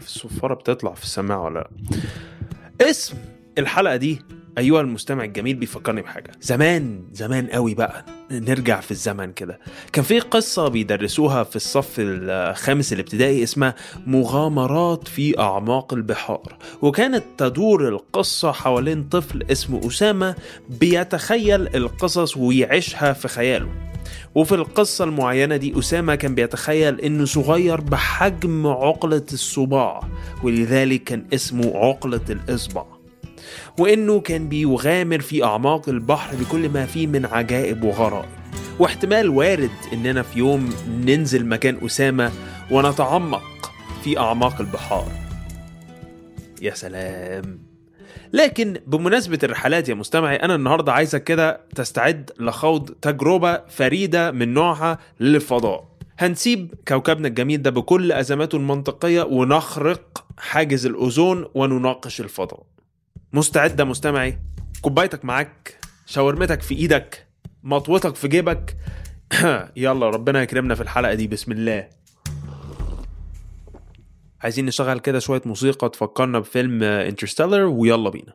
عارف الصفاره بتطلع في السماعه ولا لا اسم الحلقه دي ايها المستمع الجميل بيفكرني بحاجه زمان زمان قوي بقى نرجع في الزمن كده كان في قصه بيدرسوها في الصف الخامس الابتدائي اسمها مغامرات في اعماق البحار وكانت تدور القصه حوالين طفل اسمه اسامه بيتخيل القصص ويعيشها في خياله وفي القصة المعينة دي أسامة كان بيتخيل إنه صغير بحجم عقلة الصباع ولذلك كان اسمه عقلة الإصبع وإنه كان بيغامر في أعماق البحر بكل ما فيه من عجائب وغرائب واحتمال وارد إننا في يوم ننزل مكان أسامة ونتعمق في أعماق البحار يا سلام لكن بمناسبة الرحلات يا مستمعي أنا النهاردة عايزك كده تستعد لخوض تجربة فريدة من نوعها للفضاء هنسيب كوكبنا الجميل ده بكل أزماته المنطقية ونخرق حاجز الأوزون ونناقش الفضاء مستعد يا مستمعي كوبايتك معاك شاورمتك في إيدك مطوتك في جيبك يلا ربنا يكرمنا في الحلقة دي بسم الله عايزين نشغل كده شوية موسيقى تفكرنا بفيلم انترستيلر ويلا بينا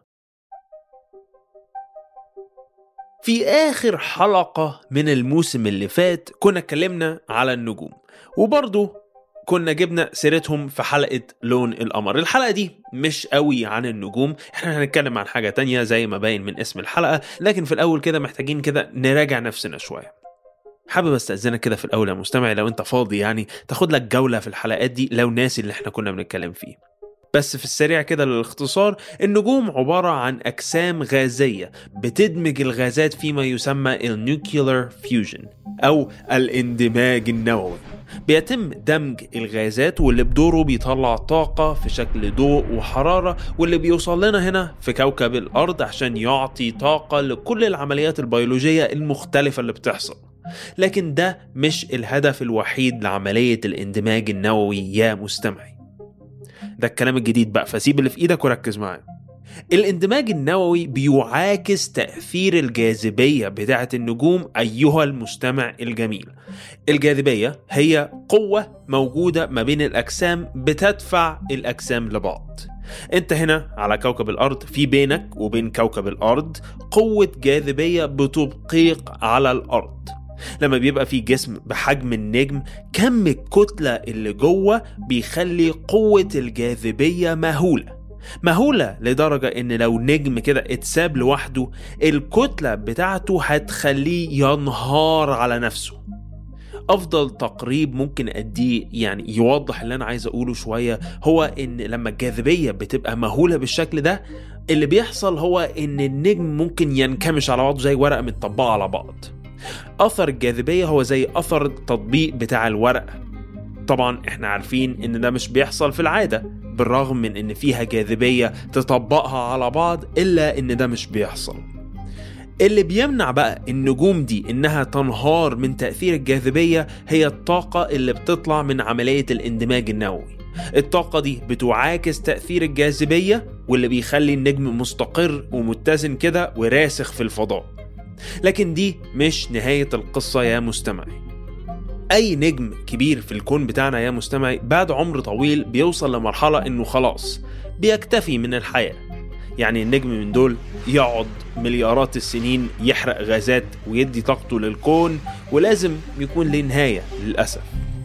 في آخر حلقة من الموسم اللي فات كنا اتكلمنا على النجوم وبرضه كنا جبنا سيرتهم في حلقة لون القمر الحلقة دي مش قوي عن النجوم احنا هنتكلم عن حاجة تانية زي ما باين من اسم الحلقة لكن في الأول كده محتاجين كده نراجع نفسنا شوية حابب استاذنك كده في الاول يا مستمع لو انت فاضي يعني تاخد لك جوله في الحلقات دي لو ناسي اللي احنا كنا بنتكلم فيه بس في السريع كده للاختصار النجوم عبارة عن أجسام غازية بتدمج الغازات فيما يسمى النيوكلير فيوجن أو الاندماج النووي بيتم دمج الغازات واللي بدوره بيطلع طاقة في شكل ضوء وحرارة واللي بيوصل لنا هنا في كوكب الأرض عشان يعطي طاقة لكل العمليات البيولوجية المختلفة اللي بتحصل لكن ده مش الهدف الوحيد لعملية الاندماج النووي يا مستمعي ده الكلام الجديد بقى فسيب اللي في ايدك وركز معايا الاندماج النووي بيعاكس تأثير الجاذبية بتاعة النجوم أيها المستمع الجميل الجاذبية هي قوة موجودة ما بين الأجسام بتدفع الأجسام لبعض انت هنا على كوكب الارض في بينك وبين كوكب الارض قوة جاذبية بتبقيق على الارض لما بيبقى في جسم بحجم النجم كم الكتلة اللي جوه بيخلي قوة الجاذبية مهولة مهولة لدرجة ان لو نجم كده اتساب لوحده الكتلة بتاعته هتخليه ينهار على نفسه افضل تقريب ممكن اديه يعني يوضح اللي انا عايز اقوله شويه هو ان لما الجاذبيه بتبقى مهوله بالشكل ده اللي بيحصل هو ان النجم ممكن ينكمش على بعضه زي ورقه متطبقه على بعض اثر الجاذبيه هو زي اثر التطبيق بتاع الورقه طبعا احنا عارفين ان ده مش بيحصل في العاده بالرغم من ان فيها جاذبيه تطبقها على بعض الا ان ده مش بيحصل اللي بيمنع بقى النجوم دي انها تنهار من تاثير الجاذبيه هي الطاقه اللي بتطلع من عمليه الاندماج النووي الطاقة دي بتعاكس تأثير الجاذبية واللي بيخلي النجم مستقر ومتزن كده وراسخ في الفضاء لكن دي مش نهاية القصة يا مستمعي أي نجم كبير في الكون بتاعنا يا مستمعي بعد عمر طويل بيوصل لمرحلة إنه خلاص بيكتفي من الحياة يعني النجم من دول يقعد مليارات السنين يحرق غازات ويدي طاقته للكون ولازم يكون له نهاية للأسف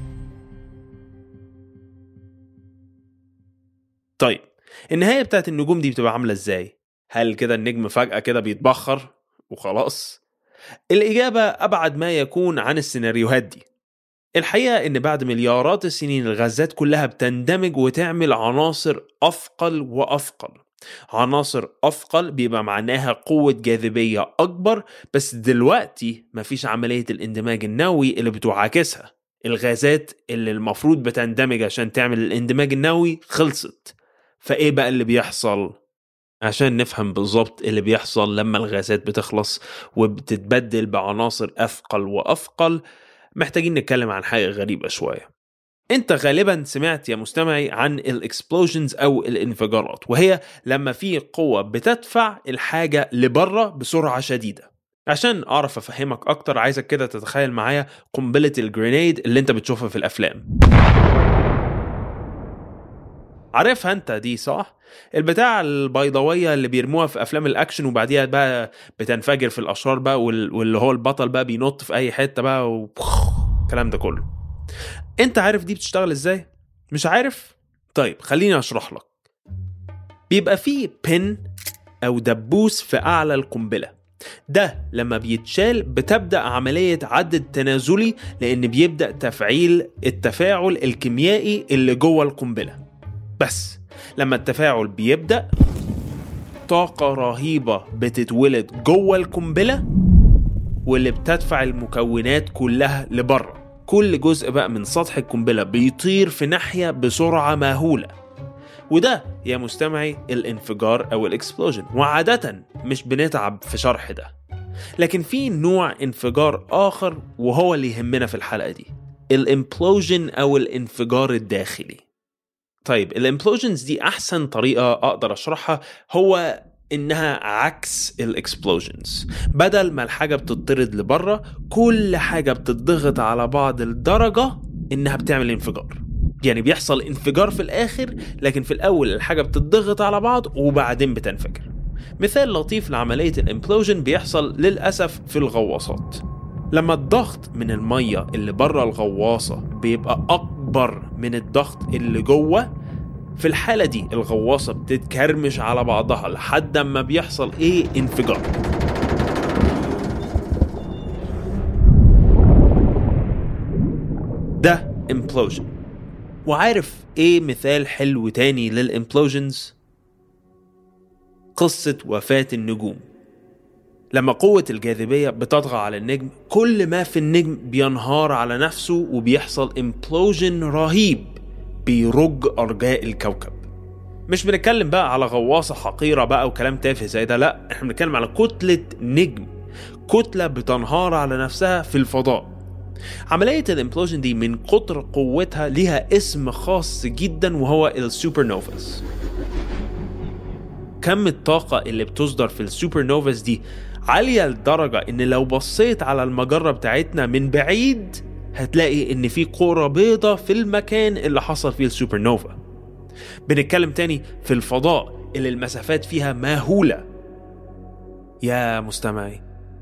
طيب النهاية بتاعت النجوم دي بتبقى عاملة ازاي؟ هل كده النجم فجأة كده بيتبخر وخلاص؟ الإجابة أبعد ما يكون عن السيناريوهات دي الحقيقة إن بعد مليارات السنين الغازات كلها بتندمج وتعمل عناصر أثقل وأثقل عناصر أثقل بيبقى معناها قوة جاذبية أكبر بس دلوقتي مفيش عملية الاندماج النووي اللي بتعاكسها الغازات اللي المفروض بتندمج عشان تعمل الاندماج النووي خلصت فإيه بقى اللي بيحصل؟ عشان نفهم بالظبط اللي بيحصل لما الغازات بتخلص وبتتبدل بعناصر أثقل وأثقل محتاجين نتكلم عن حاجة غريبة شوية انت غالبا سمعت يا مستمعي عن الاكسبلوجنز او الانفجارات وهي لما في قوة بتدفع الحاجة لبره بسرعة شديدة عشان اعرف افهمك اكتر عايزك كده تتخيل معايا قنبلة الجرينيد اللي انت بتشوفها في الافلام عارفها انت دي صح البتاع البيضاويه اللي بيرموها في افلام الاكشن وبعديها بقى بتنفجر في الاشرار بقى وال- واللي هو البطل بقى بينط في اي حته بقى والكلام ده كله انت عارف دي بتشتغل ازاي مش عارف طيب خليني اشرح لك بيبقى فيه بن او دبوس في اعلى القنبله ده لما بيتشال بتبدا عمليه عد التنازلي لان بيبدا تفعيل التفاعل الكيميائي اللي جوه القنبله بس لما التفاعل بيبدا طاقه رهيبه بتتولد جوه القنبله واللي بتدفع المكونات كلها لبره كل جزء بقى من سطح القنبله بيطير في ناحيه بسرعه مهوله وده يا مستمعي الانفجار او الاكسبلوجن وعاده مش بنتعب في شرح ده لكن في نوع انفجار اخر وهو اللي يهمنا في الحلقه دي الامبلوجن او الانفجار الداخلي طيب الامبلوجنز دي احسن طريقه اقدر اشرحها هو انها عكس الاكسبلوجنز بدل ما الحاجه بتطرد لبره كل حاجه بتضغط على بعض لدرجه انها بتعمل انفجار يعني بيحصل انفجار في الاخر لكن في الاول الحاجه بتضغط على بعض وبعدين بتنفجر مثال لطيف لعمليه الامبلوجن بيحصل للاسف في الغواصات لما الضغط من الميه اللي بره الغواصه بيبقى اكبر من الضغط اللي جوه في الحالة دي الغواصة بتتكرمش على بعضها لحد ما بيحصل ايه انفجار ده implosion وعارف ايه مثال حلو تاني للإمبلوجنز قصة وفاة النجوم لما قوة الجاذبية بتطغى على النجم كل ما في النجم بينهار على نفسه وبيحصل امبلوجن رهيب بيرج أرجاء الكوكب مش بنتكلم بقى على غواصة حقيرة بقى وكلام تافه زي ده لا احنا بنتكلم على كتلة نجم كتلة بتنهار على نفسها في الفضاء عملية الامبلوجن دي من كتر قوتها ليها اسم خاص جدا وهو السوبر نوفاس كم الطاقة اللي بتصدر في السوبر نوفاس دي عالية لدرجة ان لو بصيت على المجرة بتاعتنا من بعيد هتلاقي ان في كورة بيضة في المكان اللي حصل فيه السوبر نوفا بنتكلم تاني في الفضاء اللي المسافات فيها مهولة يا مستمعي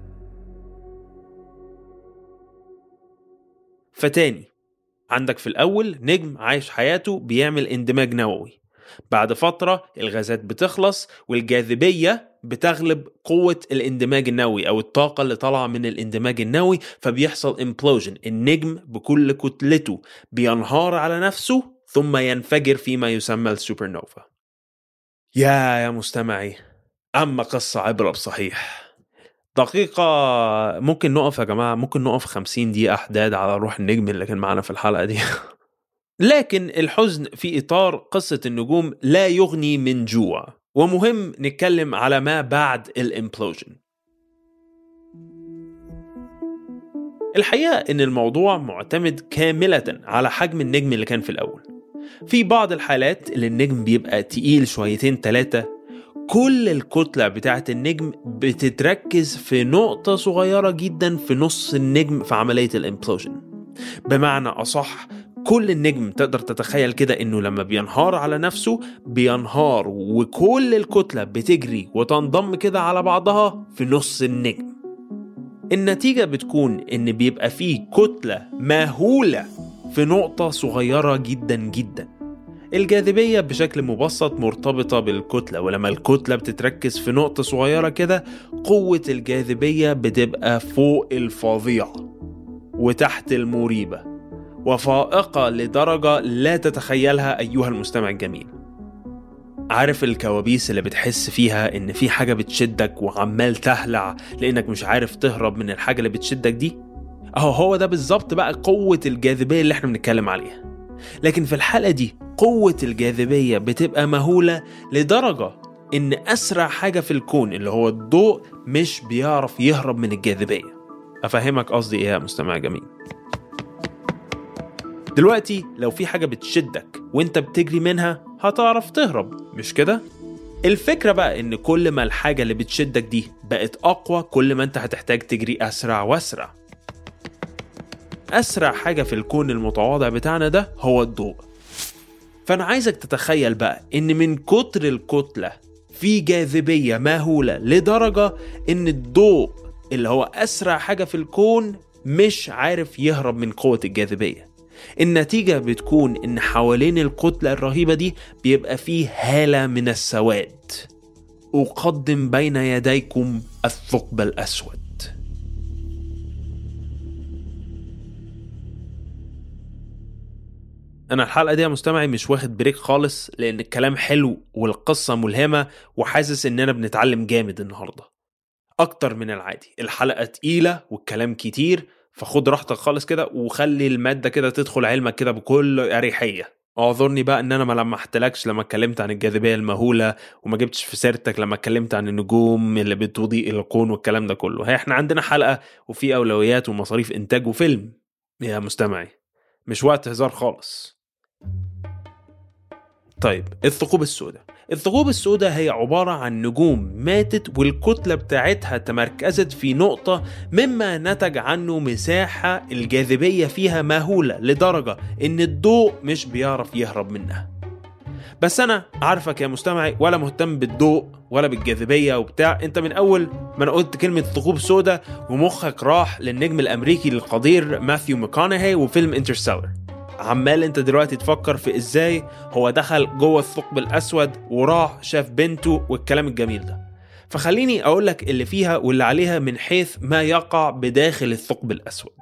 فتاني عندك في الأول نجم عايش حياته بيعمل اندماج نووي بعد فترة الغازات بتخلص والجاذبية بتغلب قوة الاندماج النووي أو الطاقة اللي طالعة من الاندماج النووي فبيحصل امبلوجن النجم بكل كتلته بينهار على نفسه ثم ينفجر فيما يسمى السوبر نوفا يا يا مستمعي أما قصة عبرة بصحيح دقيقة ممكن نقف يا جماعة ممكن نقف 50 دقيقة حداد على روح النجم اللي كان معانا في الحلقة دي لكن الحزن في إطار قصة النجوم لا يغني من جوع ومهم نتكلم على ما بعد الامبلوجن الحقيقة إن الموضوع معتمد كاملة على حجم النجم اللي كان في الأول في بعض الحالات اللي النجم بيبقى تقيل شويتين تلاتة كل الكتلة بتاعة النجم بتتركز في نقطة صغيرة جدا في نص النجم في عملية الامبلوجن بمعنى أصح كل النجم تقدر تتخيل كده انه لما بينهار على نفسه بينهار وكل الكتلة بتجري وتنضم كده على بعضها في نص النجم النتيجة بتكون ان بيبقى فيه كتلة مهولة في نقطة صغيرة جدا جدا الجاذبية بشكل مبسط مرتبطة بالكتلة ولما الكتلة بتتركز في نقطة صغيرة كده قوة الجاذبية بتبقى فوق الفظيع وتحت المريبة وفائقة لدرجة لا تتخيلها أيها المستمع الجميل عارف الكوابيس اللي بتحس فيها إن في حاجة بتشدك وعمال تهلع لأنك مش عارف تهرب من الحاجة اللي بتشدك دي أهو هو ده بالظبط بقى قوة الجاذبية اللي احنا بنتكلم عليها لكن في الحالة دي قوة الجاذبية بتبقى مهولة لدرجة إن أسرع حاجة في الكون اللي هو الضوء مش بيعرف يهرب من الجاذبية أفهمك قصدي إيه يا مستمع جميل دلوقتي لو في حاجة بتشدك وانت بتجري منها هتعرف تهرب مش كده؟ الفكرة بقى ان كل ما الحاجة اللي بتشدك دي بقت اقوى كل ما انت هتحتاج تجري اسرع واسرع اسرع حاجة في الكون المتواضع بتاعنا ده هو الضوء فانا عايزك تتخيل بقى ان من كتر الكتله في جاذبيه مهوله لدرجه ان الضوء اللي هو اسرع حاجه في الكون مش عارف يهرب من قوه الجاذبيه النتيجة بتكون إن حوالين الكتلة الرهيبة دي بيبقى فيه هالة من السواد أقدم بين يديكم الثقب الأسود انا الحلقه دي يا مستمعي مش واخد بريك خالص لان الكلام حلو والقصه ملهمه وحاسس اننا بنتعلم جامد النهارده اكتر من العادي الحلقه تقيله والكلام كتير فخد راحتك خالص كده وخلي الماده كده تدخل علمك كده بكل اريحيه اعذرني بقى ان انا ما لمحتلكش لما اتكلمت عن الجاذبيه المهوله وما جبتش في سيرتك لما اتكلمت عن النجوم اللي بتضيء الكون والكلام ده كله هي احنا عندنا حلقه وفي اولويات ومصاريف انتاج وفيلم يا مستمعي مش وقت هزار خالص طيب الثقوب السوداء الثقوب السوداء هي عبارة عن نجوم ماتت والكتلة بتاعتها تمركزت في نقطة مما نتج عنه مساحة الجاذبية فيها مهولة لدرجة إن الضوء مش بيعرف يهرب منها بس أنا عارفك يا مستمعي ولا مهتم بالضوء ولا بالجاذبية وبتاع أنت من أول ما أنا قلت كلمة ثقوب سوداء ومخك راح للنجم الأمريكي القدير ماثيو ماكونهي وفيلم انترستيلر عمال انت دلوقتي تفكر في ازاي هو دخل جوه الثقب الاسود وراح شاف بنته والكلام الجميل ده فخليني اقول لك اللي فيها واللي عليها من حيث ما يقع بداخل الثقب الاسود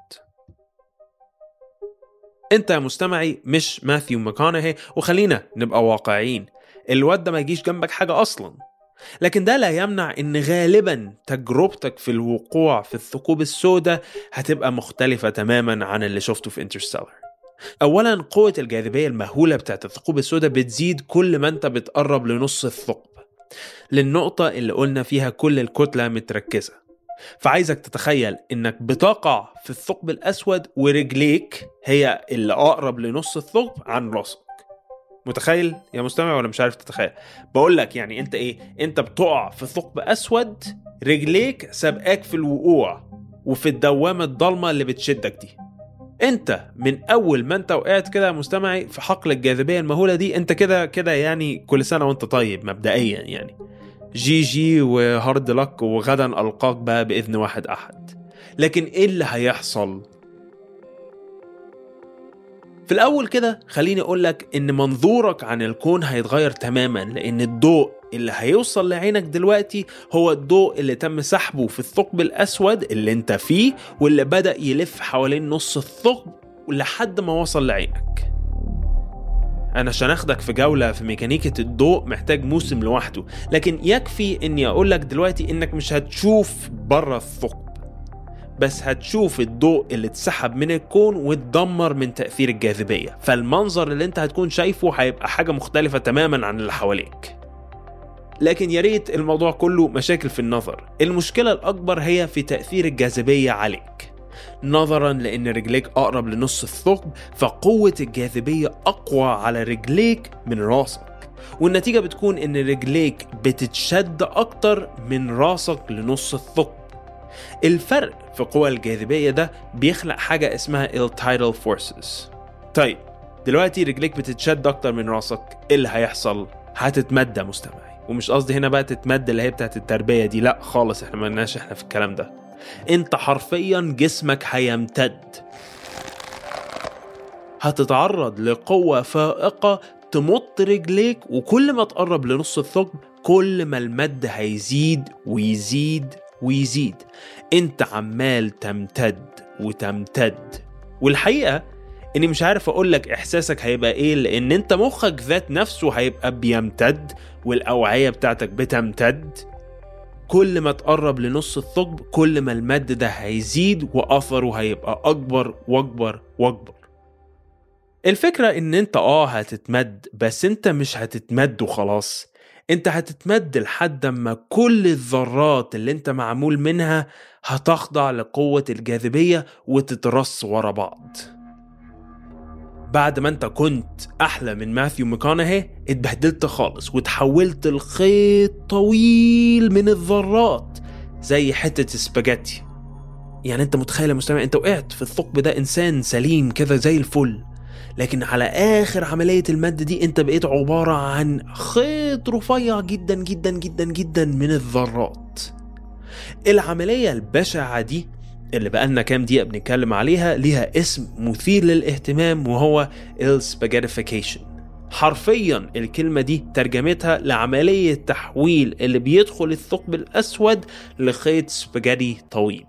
انت يا مستمعي مش ماثيو ماكونهي وخلينا نبقى واقعيين الواد ده ما يجيش جنبك حاجه اصلا لكن ده لا يمنع ان غالبا تجربتك في الوقوع في الثقوب السوداء هتبقى مختلفة تماما عن اللي شفته في انترستيلر اولا قوه الجاذبيه المهوله بتاعت الثقوب السوداء بتزيد كل ما انت بتقرب لنص الثقب للنقطه اللي قلنا فيها كل الكتله متركزه فعايزك تتخيل انك بتقع في الثقب الاسود ورجليك هي اللي اقرب لنص الثقب عن راسك متخيل يا مستمع ولا مش عارف تتخيل بقول لك يعني انت ايه انت بتقع في ثقب اسود رجليك سابقاك في الوقوع وفي الدوامه الضلمه اللي بتشدك دي انت من اول ما انت وقعت كده مستمعي في حقل الجاذبيه المهوله دي انت كده كده يعني كل سنه وانت طيب مبدئيا يعني جي جي وهارد لك وغدا القاك بقى باذن واحد احد لكن ايه اللي هيحصل في الاول كده خليني اقول لك ان منظورك عن الكون هيتغير تماما لان الضوء اللي هيوصل لعينك دلوقتي هو الضوء اللي تم سحبه في الثقب الأسود اللي انت فيه واللي بدأ يلف حوالين نص الثقب لحد ما وصل لعينك أنا عشان أخدك في جولة في ميكانيكة الضوء محتاج موسم لوحده لكن يكفي إني أقول لك دلوقتي إنك مش هتشوف بره الثقب بس هتشوف الضوء اللي اتسحب من الكون واتدمر من تأثير الجاذبية فالمنظر اللي انت هتكون شايفه هيبقى حاجة مختلفة تماما عن اللي حواليك لكن يا ريت الموضوع كله مشاكل في النظر المشكلة الأكبر هي في تأثير الجاذبية عليك نظرا لأن رجليك أقرب لنص الثقب فقوة الجاذبية أقوى على رجليك من راسك والنتيجة بتكون إن رجليك بتتشد أكتر من راسك لنص الثقب الفرق في قوى الجاذبية ده بيخلق حاجة اسمها tidal forces طيب دلوقتي رجليك بتتشد أكتر من راسك إيه اللي هيحصل؟ هتتمدى مستمعي ومش قصدي هنا بقى تتمد اللي هي بتاعت التربيه دي لا خالص احنا مالناش احنا في الكلام ده انت حرفيا جسمك هيمتد هتتعرض لقوة فائقة تمط رجليك وكل ما تقرب لنص الثقب كل ما المد هيزيد ويزيد ويزيد انت عمال تمتد وتمتد والحقيقة اني مش عارف اقول لك احساسك هيبقى ايه لان انت مخك ذات نفسه هيبقى بيمتد والاوعيه بتاعتك بتمتد كل ما تقرب لنص الثقب كل ما المد ده هيزيد واثره هيبقى اكبر واكبر واكبر الفكرة ان انت اه هتتمد بس انت مش هتتمد وخلاص انت هتتمد لحد ما كل الذرات اللي انت معمول منها هتخضع لقوة الجاذبية وتترص ورا بعض بعد ما انت كنت احلى من ماثيو ماكونهي اتبهدلت خالص وتحولت لخيط طويل من الذرات زي حتة سباجيتي يعني انت متخيل يا مستمع انت وقعت في الثقب ده انسان سليم كده زي الفل لكن على آخر عملية المد دي أنت بقيت عبارة عن خيط رفيع جدا جدا جدا جدا من الذرات العملية البشعة دي اللي بقالنا كام دقيقة بنتكلم عليها ليها اسم مثير للاهتمام وهو السباجيتيفيكيشن حرفيا الكلمة دي ترجمتها لعملية تحويل اللي بيدخل الثقب الأسود لخيط سباجيتي طويل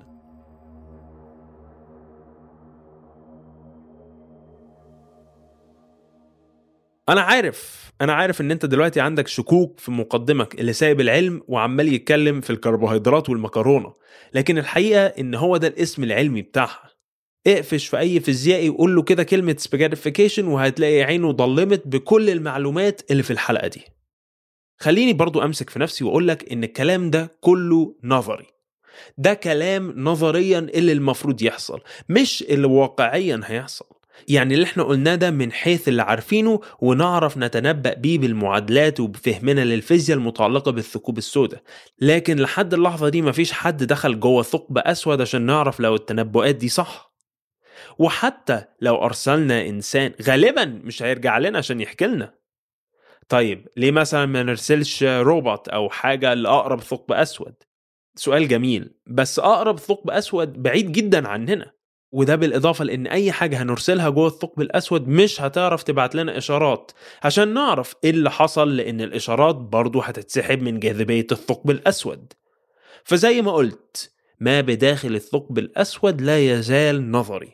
انا عارف انا عارف ان انت دلوقتي عندك شكوك في مقدمك اللي سايب العلم وعمال يتكلم في الكربوهيدرات والمكرونه لكن الحقيقه ان هو ده الاسم العلمي بتاعها اقفش في اي فيزيائي وقول له كده كلمه سباجيتيفيكيشن وهتلاقي عينه ضلمت بكل المعلومات اللي في الحلقه دي خليني برضو امسك في نفسي واقول لك ان الكلام ده كله نظري ده كلام نظريا اللي المفروض يحصل مش اللي واقعيا هيحصل يعني اللي احنا قلناه ده من حيث اللي عارفينه ونعرف نتنبأ بيه بالمعادلات وبفهمنا للفيزياء المتعلقة بالثقوب السوداء لكن لحد اللحظة دي مفيش حد دخل جوه ثقب أسود عشان نعرف لو التنبؤات دي صح وحتى لو أرسلنا إنسان غالبا مش هيرجع لنا عشان يحكي لنا طيب ليه مثلا ما نرسلش روبوت أو حاجة لأقرب ثقب أسود سؤال جميل بس أقرب ثقب أسود بعيد جدا عننا وده بالإضافة لأن أي حاجة هنرسلها جوه الثقب الأسود مش هتعرف تبعت لنا إشارات عشان نعرف إيه اللي حصل لأن الإشارات برضو هتتسحب من جاذبية الثقب الأسود فزي ما قلت ما بداخل الثقب الأسود لا يزال نظري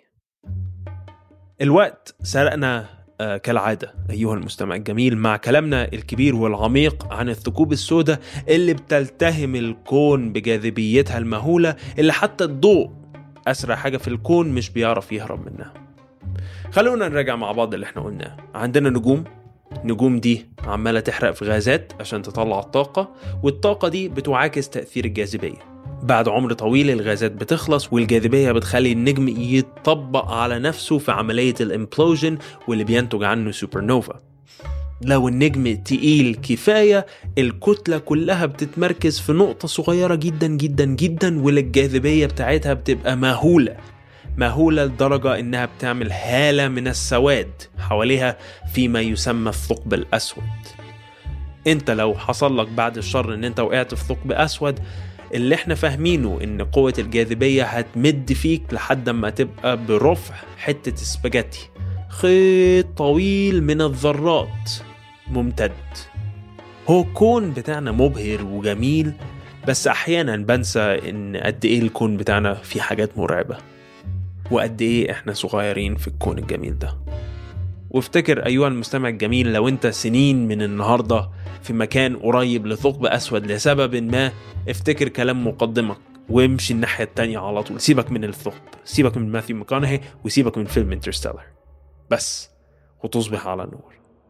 الوقت سرقنا آه كالعادة أيها المستمع الجميل مع كلامنا الكبير والعميق عن الثقوب السوداء اللي بتلتهم الكون بجاذبيتها المهولة اللي حتى الضوء أسرع حاجة في الكون مش بيعرف يهرب منها خلونا نراجع مع بعض اللي احنا قلناه عندنا نجوم النجوم دي عمالة تحرق في غازات عشان تطلع الطاقة والطاقة دي بتعاكس تأثير الجاذبية بعد عمر طويل الغازات بتخلص والجاذبية بتخلي النجم يتطبق على نفسه في عملية الامبلوجن واللي بينتج عنه سوبر نوفا لو النجم تقيل كفاية الكتلة كلها بتتمركز في نقطة صغيرة جدا جدا جدا والجاذبية بتاعتها بتبقى مهولة مهولة لدرجة إنها بتعمل هالة من السواد حواليها فيما يسمى الثقب الأسود انت لو حصل لك بعد الشر ان انت وقعت في ثقب اسود اللي احنا فاهمينه ان قوة الجاذبية هتمد فيك لحد ما تبقى برفع حتة سباجيتي خيط طويل من الذرات ممتد هو الكون بتاعنا مبهر وجميل بس احيانا بنسى ان قد ايه الكون بتاعنا فيه حاجات مرعبة وقد ايه احنا صغيرين في الكون الجميل ده وافتكر ايها المستمع الجميل لو انت سنين من النهارده في مكان قريب لثقب اسود لسبب ما افتكر كلام مقدمك وامشي الناحية التانية على طول سيبك من الثقب سيبك من ماثيو ماكونهي وسيبك من فيلم انترستيلر بس وتصبح على نور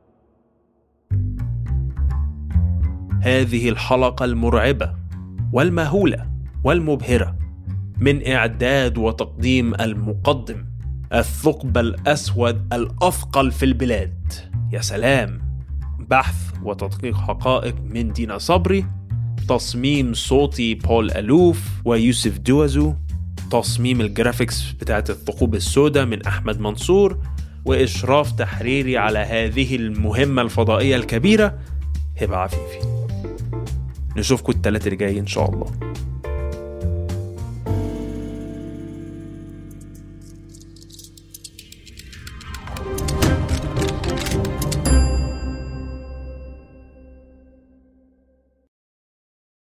هذه الحلقة المرعبة والمهولة والمبهرة من إعداد وتقديم المقدم الثقب الأسود الأثقل في البلاد يا سلام بحث وتدقيق حقائق من دينا صبري تصميم صوتي بول ألوف ويوسف دوازو تصميم الجرافيكس بتاعت الثقوب السوداء من أحمد منصور وإشراف تحريري على هذه المهمة الفضائية الكبيرة هبة عفيفي نشوفكم التلاتة اللي جاي إن شاء الله